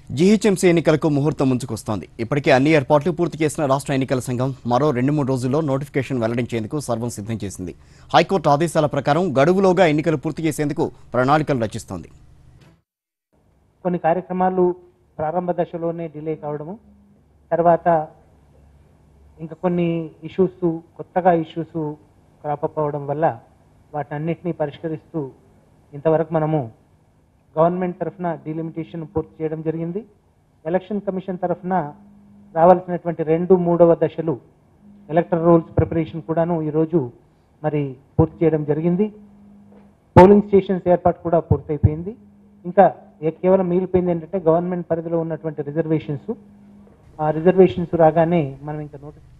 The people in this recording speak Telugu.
జీహెచ్ఎంసీ ఎన్నికలకు ముహూర్తం ముంచుకొస్తోంది ఇప్పటికే అన్ని ఏర్పాట్లు పూర్తి చేసిన రాష్ట్ర ఎన్నికల సంఘం మరో రెండు మూడు రోజుల్లో నోటిఫికేషన్ వెల్లడించేందుకు సర్వం సిద్ధం చేసింది హైకోర్టు ఆదేశాల ప్రకారం గడువులోగా ఎన్నికలు పూర్తి చేసేందుకు ప్రణాళికలు రచిస్తోంది కొన్ని కార్యక్రమాలు ప్రారంభ దశలోనే డిలే కావడము తర్వాత ఇంకా కొన్ని ఇష్యూస్ కొత్తగా ఇష్యూస్ క్రాపప్ అవడం వల్ల వాటన్నిటిని పరిష్కరిస్తూ ఇంతవరకు మనము గవర్నమెంట్ తరఫున డిలిమిటేషన్ పూర్తి చేయడం జరిగింది ఎలక్షన్ కమిషన్ తరఫున రావాల్సినటువంటి రెండు మూడవ దశలు ఎలక్టర్ రూల్స్ ప్రిపరేషన్ కూడాను ఈరోజు మరి పూర్తి చేయడం జరిగింది పోలింగ్ స్టేషన్స్ ఏర్పాటు కూడా పూర్తయిపోయింది ఇంకా ఏ- కేవలం మిగిలిపోయింది ఏంటంటే గవర్నమెంట్ పరిధిలో ఉన్నటువంటి రిజర్వేషన్స్ ఆ రిజర్వేషన్స్ రాగానే మనం ఇంకా నోటిఫికేషన్